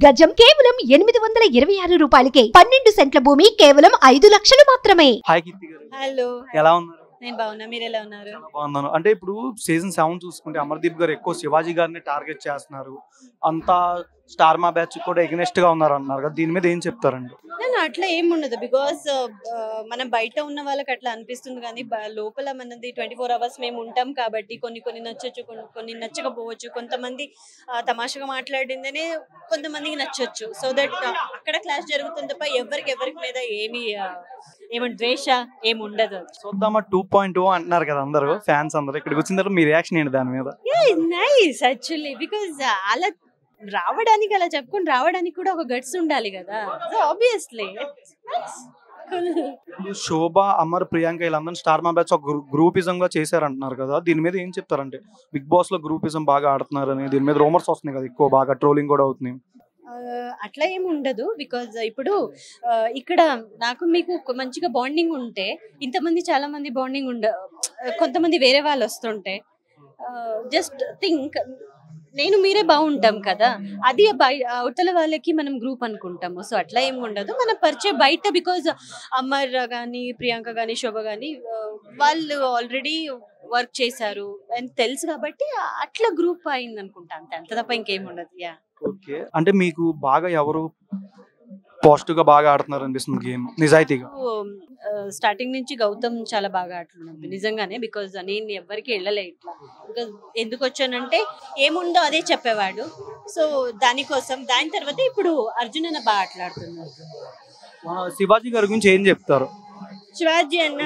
గజం కేవలం ఎనిమిది వందల ఇరవై ఆరు రూపాయలకే పన్నెండు సెంట్ల భూమి కేవలం ఐదు లక్షలు మాత్రమే హాయ్ కీర్తి గారు హలో ఎలా ఉన్నారు నేను బాగున్నా మీరు ఎలా ఉన్నారు చాలా బాగున్నాను అంటే ఇప్పుడు సీజన్ సెవెన్ చూసుకుంటే అమర్దీప్ గారు ఎక్కువ శివాజీ గారిని టార్గెట్ చేస్తున్నారు అంతా స్టార్ మా బ్యాచ్ కూడా ఎగ్నెస్ట్ గా ఉన్నారు అన్నారు కదా దీని మీద ఏం చెప్తారండి నేను అట్లా ఏం ఉండదు బికాస్ మనం బయట ఉన్న వాళ్ళకి అట్లా అనిపిస్తుంది కానీ బ- లోపల మనది ట్వంటీ ఫోర్ అవర్స్ మేము ఉంటాం కాబట్టి కొన్ని కొన్ని నచ్చొచ్చు కొన్ని కొన్ని నచ్చకపోవచ్చు కొంతమంది ఆ, తమాషాగా మాట్లాడిందనే కొంతమందికి నచ్చొచ్చు సో దట్ అక్కడ క్లాస్ జరుగుతుంది తప్ప ఎవరికి ఎవరికి మీద ఏమి ఆ, ఏమంటే ద్వేష ఏమి ఉండదు చూద్దామా టూ పాయింట్ టూ అంటున్నారు కదా అందరూ ఫ్యాన్స్ అందరూ ఇక్కడికి వచ్చిన తర్వాత మీ రియాక్షన్ ఏంటి దాని మీద నైస్ యాక్చువల్లీ బికాస్ అలా రావడానికి అలా చెప్పుకొని రావడానికి కూడా ఒక గట్స్ ఉండాలి కదా సో ఆబ్వియస్లీ ఇప్పుడు శోభ అమర్ ప్రియాంక వీళ్ళందరూ స్టార్ మా బ్యాచ్ ఒక గ్రూపిజం గా చేశారంటున్నారు కదా దీని మీద ఏం చెప్తారంటే బిగ్ బాస్ లో గ్రూపిజం బాగా ఆడుతున్నారని దీని మీద రూమర్స్ వస్తున్నాయి కదా ఎక్కువ బాగా ట్రోలింగ్ కూడా అవుతుంది అట్లా ఏమి ఉండదు బికాజ్ ఇప్పుడు ఆ, ఇక్కడ నాకు మీకు ఒక మంచిగా బాండింగ్ ఉంటే ఇంతమంది చాలా మంది బాండింగ్ ఉండ కొంతమంది వేరే వాళ్ళు వస్తుంటే జస్ట్ థింక్ నేను మీరే బాగుంటాం కదా అది బయ అవతల వాళ్ళకి మనం గ్రూప్ అనుకుంటాము సో అట్లా ఏమి ఉండదు మన పరిచయం బయట బికాజ్ అమర్ కానీ ప్రియాంక కానీ శోభ కానీ వాళ్ళు ఆల్రెడీ వర్క్ చేశారు అని తెలుసు కాబట్టి అట్లా గ్రూప్ అయింది అనుకుంటా అంతే అంత తప్ప ఇంకేం ఉండదు యా ఓకే అంటే మీకు బాగా ఎవరు పాజిటివ్ గా బాగా ఆడుతున్నారు అనిపిస్తుంది గేమ్ నిజాయితీగా స్టార్టింగ్ నుంచి గౌతమ్ చాలా బాగా ఆడుతున్నాడు నిజంగానే బికాజ్ నేను ఎవ్వరికి వెళ్ళలే ఇట్లా బికాజ్ ఎందుకు వచ్చానంటే ఏముందో అదే చెప్పేవాడు సో దానికోసం దాని తర్వాత ఇప్పుడు అర్జున్ అన్న బాగా ఆటలాడుతున్నాడు మన శివాజీ గారి గురించి ఏం చెప్తారు శివాజీ అన్న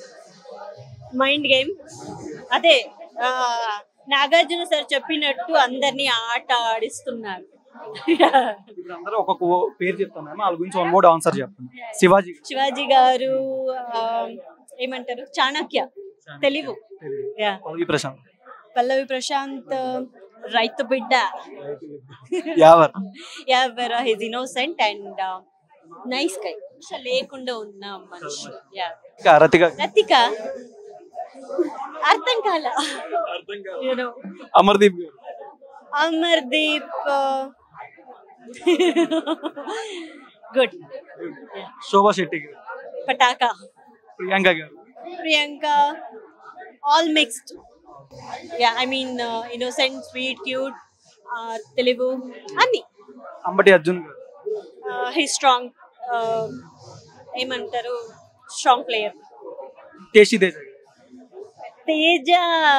మైండ్ గేమ్ అదే ఆ, నాగార్జున సార్ చెప్పినట్టు అందరినీ ఆట ఆడిస్తున్నారు ఇప్పుడు అందరూ ఒక్కొక్క పేరు చెప్తాను వాళ్ళ గురించి వన్ మోడ్ ఆన్సర్ చెప్పండి శివాజీ శివాజీ గారు ఆ, ఏమంటారు చాణక్య తెలివు యా పల్లవి ప్రశాంత్ పల్లవి ప్రశాంత్ రైతు బిడ్డ Yawar ever his innocent and nice guy లేకుండా ఉన్న మనిషి యా ఇంకా రతిక రతిక అర్థం కాల యూనో అమర్దీప్ గారు అమర్దీప్ గుడ్ శోభా శెట్టి గారు పటాకా ప్రియాంక గారు Priyanka all mixed yeah I mean innocent sweet cute Telugu అన్ని అంబటి అర్జున్ గారు హీ స్ట్రాంగ్ ఏమంటారు స్ట్రాంగ్ ప్లేయర్ కేసీ తేజ గారు. Teja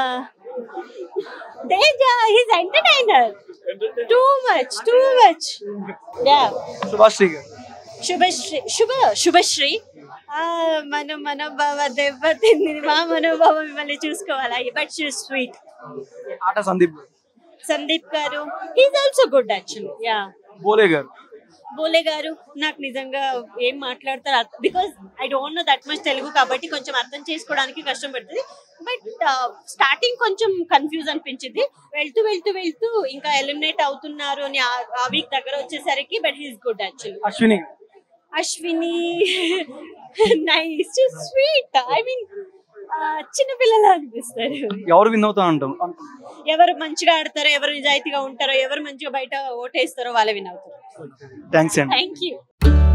Teja he's entertainer too much too much yeah Subhashri గారు శుభశ్రీ శుభ శుభశ్రీ ఆ, మన మనోభావ దెబ్బ తింది మా మనోభావం మిమ్మల్ని చూసుకోవాలా బట్ షీ స్వీట్ ఆట సందీప్ గారు సందీప్ గారు he's also good actually yeah Bhole గారు బోలే గారు నాకు నిజంగా ఏం మాట్లాడతారు because I don't know that much Telugu కాబట్టి కొంచెం అర్థం చేసుకోవడానికి కష్టం పడుతుంది బట్ స్టార్టింగ్ కొంచెం కన్ఫ్యూజ్ అనిపించింది వెళ్తూ వెళ్తూ వెళ్తూ ఇంకా ఎలిమినేట్ అవుతున్నారు అని ఆ- ఆ వీక్ దగ్గర వచ్చేసరికి but he's good actually Ashwini గారు Ashwini nice sweet I mean చిన్న పిల్లలు అనిపిస్తారు ఎవరు విన్ అవుతా అంటాం ఎవరు మంచిగా ఆడతారో ఎవరు నిజాయితీగా ఉంటారో ఎవరు మంచిగా బయట ఓటేస్తారో వాళ్ళే విన్ అవుతారు థ్యాంక్స్ అండి థ్యాంక్ యూ